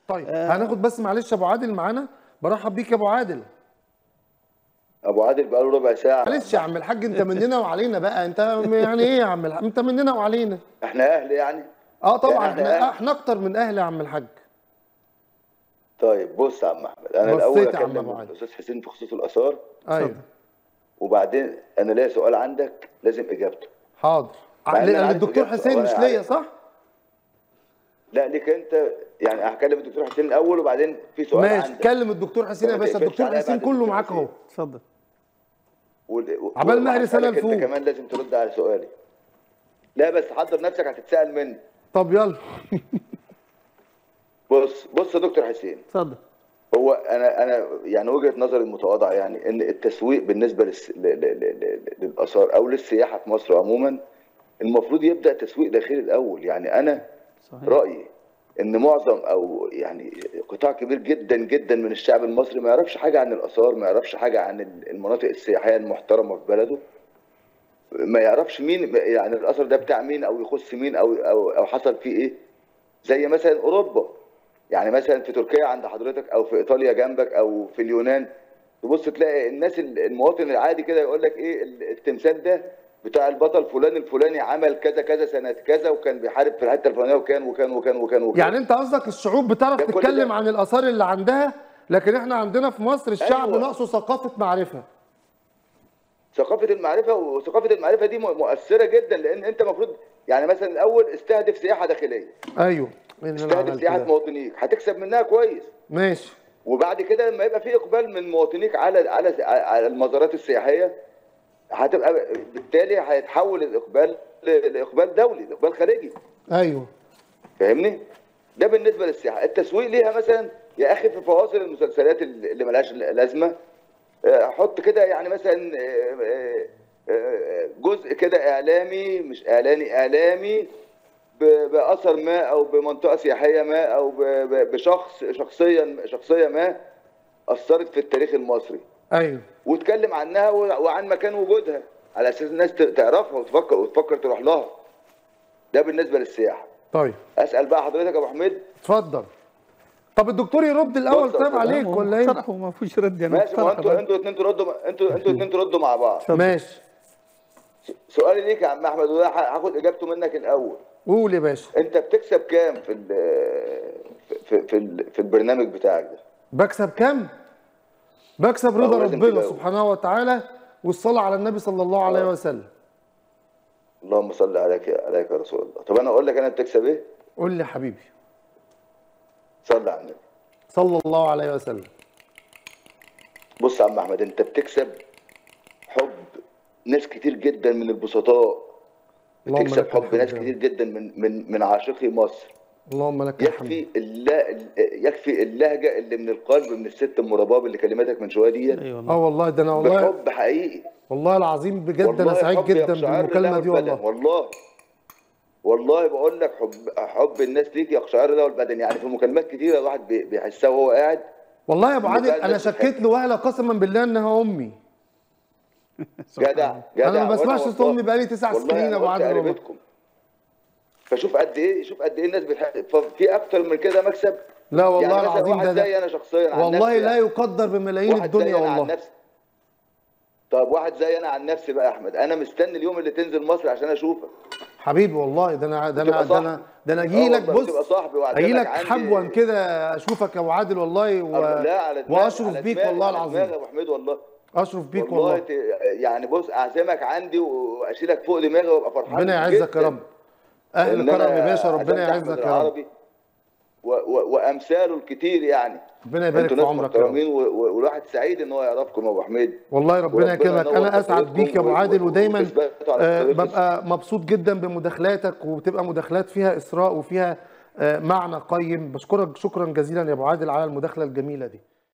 طيب هناخد بس معلش ابو عادل معانا برحب بيك يا ابو عادل ابو عادل بقى له ربع ساعه معلش يا عم الحاج انت مننا وعلينا بقى انت يعني ايه يا عم الحاج انت مننا وعلينا احنا اهل يعني اه طبعا يعني إحنا احنا احنا اكتر من اهل يا عم الحاج طيب بص يا عم احمد انا بصيت الاول يا عم أبو اكلم عادل. الاستاذ حسين في خصوص الاثار ايوه وبعدين انا ليا سؤال عندك لازم اجابته حاضر مع إن أنا عارف الدكتور إجابته، حسين أو مش أنا ليا عارف. صح لا ليك انت يعني هكلم الدكتور حسين الاول وبعدين في سؤال ماشي عندك كلم الدكتور حسين يا ما باشا تقفلش الدكتور عليا حسين بعد كله الدكتور معاك حسين. اهو اتفضل وال- و- عبال ما وهسألك رسالة انت لفوق. كمان لازم ترد على سؤالي لا بس حضر نفسك هتتسال مني طب يلا بص بص يا دكتور حسين اتفضل هو انا انا يعني وجهه نظري المتواضعه يعني ان التسويق بالنسبه للس... ل... ل... ل... ل... للاثار او للسياحه في مصر عموما المفروض يبدا تسويق داخلي الاول يعني انا صحيح رايي ان معظم او يعني قطاع كبير جدا جدا من الشعب المصري ما يعرفش حاجه عن الاثار ما يعرفش حاجه عن المناطق السياحيه المحترمه في بلده ما يعرفش مين يعني الاثر ده بتاع مين او يخص مين او او, أو حصل فيه ايه زي مثلا اوروبا يعني مثلا في تركيا عند حضرتك او في ايطاليا جنبك او في اليونان تبص تلاقي الناس المواطن العادي كده يقول لك ايه التمثال ده بتاع البطل فلان الفلاني عمل كذا كذا سنه كذا وكان بيحارب في الحته الفلانيه وكان وكان وكان وكان, وكان. يعني انت قصدك الشعوب بتعرف ده كل تتكلم ده. عن الاثار اللي عندها لكن احنا عندنا في مصر الشعب أيوة. ناقصه ثقافه معرفه ثقافه المعرفه وثقافه المعرفه دي مؤثره جدا لان انت المفروض يعني مثلا الاول استهدف سياحه داخليه ايوه مين اللي أنا استهدف عملت سياحه ده؟ مواطنيك هتكسب منها كويس ماشي وبعد كده لما يبقى في اقبال من مواطنيك على على على المزارات السياحيه هتبقى بالتالي هيتحول الاقبال ل- لاقبال دولي لاقبال خارجي ايوه فاهمني ده بالنسبه للسياحه التسويق ليها مثلا يا اخي في فواصل المسلسلات اللي ملهاش لازمه آه، حط كده يعني مثلا آه، آه، آه، جزء كده اعلامي مش اعلاني اعلامي ب- باثر ما او بمنطقه سياحيه ما او ب- ب- بشخص شخصيا شخصيه ما اثرت في التاريخ المصري ايوه واتكلم عنها و- وعن مكان وجودها على اساس الناس ت- تعرفها وتفكر وتفكر تروح لها ده بالنسبه للسياحه طيب اسال بقى حضرتك يا ابو حميد طب طب الدكتور يرد الاول بص يا طيب أستاذ عليك هو ولا ايه اقترح وما فيش رد يعني ماشي ما هو اقترح انتوا الرد. انتوا اتنين تردوا انتوا انتوا اتنين تردوا مع بعض اتفضل. ماشي سؤالي ليك يا عم احمد وده ه- هاخد اجابته منك الاول قول يا باشا انت بتكسب كام في ال في في, ال- في البرنامج بتاعك ده بكسب كام بكسب رضا أه، لازم ربنا تجاوب. سبحانه وتعالى والصلاه على النبي صلى الله عليه أه. وسلم اللهم صل عليك يا عليك يا رسول الله طب انا اقول لك انا بتكسب ايه قول لي يا حبيبي صل على النبي صلى الله عليه وسلم بص يا عم احمد انت بتكسب حب ناس كتير جدا من البسطاء اللهم بتكسب لك حب الحمد ناس يا كتير رب. جدا من من من عاشقي مصر اللهم لك الحمد يكفي الل... يكفي اللهجه اللي من القلب من الست ام رباب اللي كلمتك من شويه ديت اي اه والله والله ده انا والله بحب حقيقي والله العظيم بجد انا والله سعيد حب جدا يقشعر بالمكالمه له دي البدن. والله والله والله بقول لك حب حب الناس ليك يقشعر له البدن يعني في مكالمات كتيره الواحد بي- بيحسها وهو قاعد والله يا ابو عادل المكالمة انا دي شكيت لوهله قسما بالله انها امي جدع جدع انا ما وأنا بسمعش صوت والله- امي بقالي تسع والله سنين أنا يا ابو قلت عادل والله قريبتكم فشوف قد ايه شوف قد ايه الناس بتحب ففي اكتر من كده مكسب لا والله يعني مثلا العظيم واحد ده, ده زي انا شخصيا عن والله نفسي لا يعني. يقدر بملايين واحد زي الدنيا انا عن والله نفسي طب واحد زي انا عن نفسي بقى يا احمد انا مستني اليوم اللي تنزل مصر عشان اشوفك حبيبي والله ده انا ده انا وتبقى ده انا صاحبي. ده انا آه اجي لك والله، بص وتبقى صاحبي وأعتبرك اجي لك عندي- حبوا كده اشوفك يا ابو عادل والله و... لا على دماغي واشرف على بيك دماغي، والله على دماغي العظيم يا ابو حميد والله اشرف بيك والله والله ت- يعني بص اعزمك عندي واشيلك فوق دماغي وابقى فرحان ربنا يعزك يا جداً رب اهل إن أنا كرم يا باشا ربنا عزمت أحمد يعزك يا رب العربي و- و- وامثاله الكتير يعني ربنا يبارك انتوا في ناس عمرك يا رب محترمين و- و- والواحد سعيد ان هو يعرفكم يا ابو حميد والله ربنا وربنا يكرمك ينور انا اسعد بصيرتكم بيك يا ابو و- عادل و- ودايما وتثبتوا على آه، طريقة ببقى مبسوط جدا بمداخلاتك وبتبقى مداخلات فيها اثراء وفيها آه، معنى قيم بشكرك شكرا جزيلا يا ابو عادل على المداخله الجميله دي